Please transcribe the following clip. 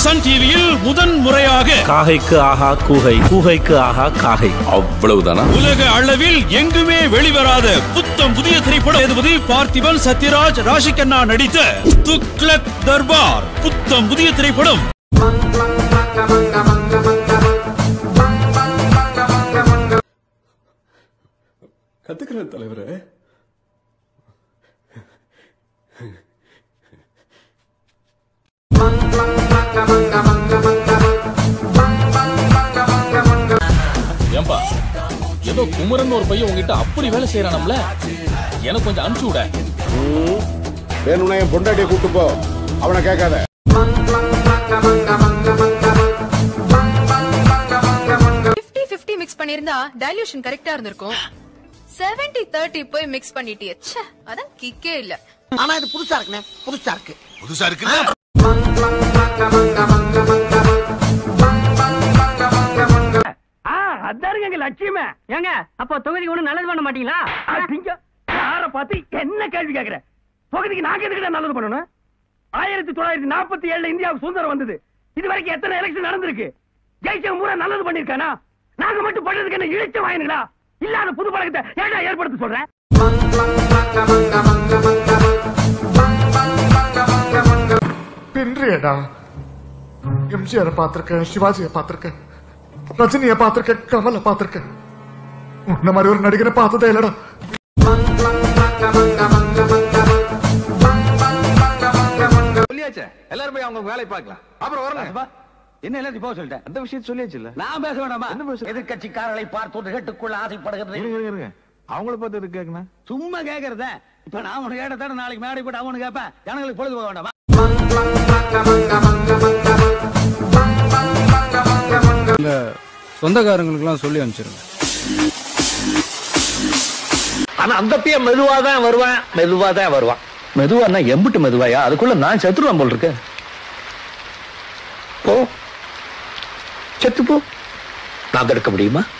Sun டிவியில் முதன் முறையாக காகைக்கு ஆஹா கூகை கூகைக்கு ஆஹா காகை அவ்வளவுதானா உலக அளவில் எங்குமே வெளிவராத புத்தம் புதிய திரைப்படம் சேதுபதி பார்த்திபன் சத்யராஜ் ராஷிகண்ணா நடித்த துக்ளக் தர்பார் புத்தம் புதிய திரைப்படம் கத்துக்கிறேன் தலைவரே ஏன்பா ஏதோ குமரன் ஒரு பையன் உங்ககிட்ட அப்படி வேலை செய்யறானம்ல எனக்கு கொஞ்சம் அனுப்பிச்சு விட வேணும்னா என் பொண்டாட்டியை கூட்டு போ அவனை கேட்காத பிப்டி பிப்டி மிக்ஸ் பண்ணிருந்தா டைல்யூஷன் கரெக்டா இருந்திருக்கும் செவன்டி தேர்ட்டி போய் மிக்ஸ் பண்ணிட்டியே ச்சே அதான் கிக்கே இல்ல ஆனா இது புதுசா இருக்குண்ணே புதுசா இருக்கு புதுசா இருக்கு அதாருங்க எங்க லட்சியமே ஏங்க அப்போ தொகுதிக்கு ஒண்ணு நல்லது பண்ண மாட்டீங்களா யார பார்த்து என்ன கேள்வி கேக்குற தொகுதிக்கு நாங்க எதுக்கு நல்லது பண்ணணும் ஆயிரத்தி தொள்ளாயிரத்தி நாற்பத்தி ஏழுல இந்தியாவுக்கு சுதந்திரம் வந்தது இது வரைக்கும் எத்தனை எலெக்ஷன் நடந்திருக்கு ஜெயிச்சவங்க பூரா நல்லது பண்ணிருக்கானா நாங்க மட்டும் பண்றதுக்கு என்ன இழிச்ச வாயினுங்களா இல்லாத புது பழக்கத்தை ஏடா ஏற்படுத்த சொல்றேன் பின்றியடா எம்ஜிஆர் பார்த்திருக்கேன் சிவாஜியை பார்த்திருக்கேன் ரஜினியை பார்த்திருக்கேன் கமலை பார்த்திருக்கேன் உன்ன மாதிரி ஒரு நடிகரை பார்த்ததே இல்லடா சொல்லியாச்சே எல்லாரும் போய் அவங்க வேலை பார்க்கலாம் அப்புறம் வரலாம் என்ன எல்லாத்தையும் போக சொல்லிட்டேன் அந்த விஷயத்தை சொல்லியாச்சு இல்ல நான் பேச வேண்டாமா எதிர்கட்சிக்காரர்களை பார்த்து கேட்டுக்கொள்ள ஆசைப்படுகிறேன் அவங்கள பார்த்து எதுக்கு கேட்கணும் சும்மா கேக்குறத இப்ப நான் உனக்கு கேட்டதான நாளைக்கு மேடை போட்டு அவனு கேட்பேன் ஜனங்களுக்கு பொழுது போக வேண்டாமா சொந்தக்காரங்களுக்குலாம் சொல்லி அனுப்பிச்சிருங்க ஆனா அந்த பையன் மெதுவா தான் வருவான் மெதுவா தான் வருவான் மெதுவானா எம்பிட்டு மெதுவாயா அதுக்குள்ள நான் செத்துருவான் போல் இருக்கு போ செத்து போ நான் தடுக்க முடியுமா